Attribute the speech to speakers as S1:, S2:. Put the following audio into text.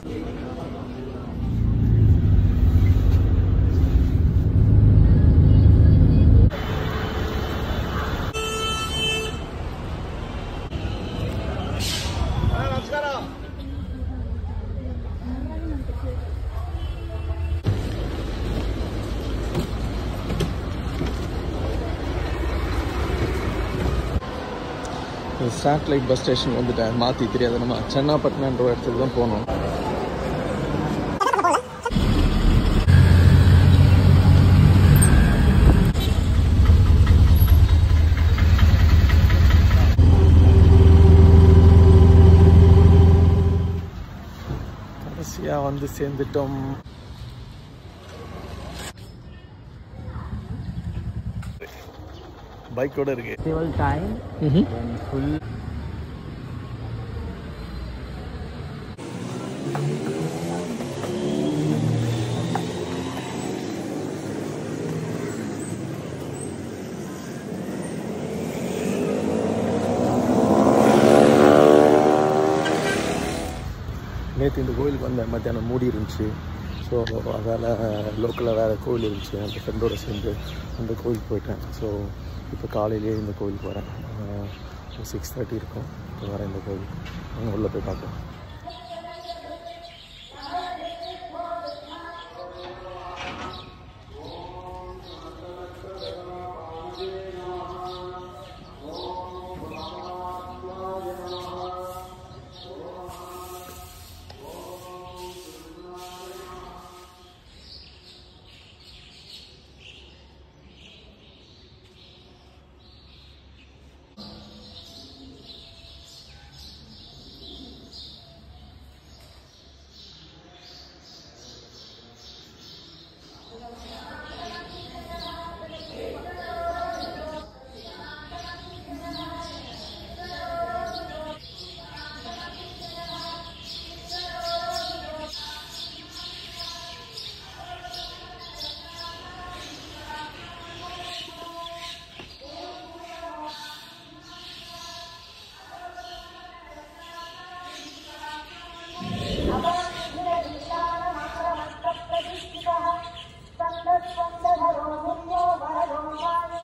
S1: satellite bus station வந்துட்டேன் மாற்றி தெரியாது நம்ம சென்னாப்பட்டினன்ற இடத்துக்கு தான் போகணும் கடைசியாக வந்து சேர்ந்துட்டோம் பைக்கோட இருக்கு
S2: Full time, then full
S1: நேற்று இந்த கோயிலுக்கு வந்தேன் மத்தியானம் மூடி இருந்துச்சு ஸோ அதால் லோக்கலில் வேறு கோயில் இருந்துச்சு அந்த ஃப்ரெண்டோட சேர்ந்து அந்த கோயிலுக்கு போயிட்டேன் ஸோ இப்போ காலையிலேயே இந்த கோயிலுக்கு வரேன் சிக்ஸ் தேர்ட்டி இருக்கும் இப்போ வரேன் இந்த கோயிலுக்கு அங்கே உள்ளே போய் பார்க்கலாம்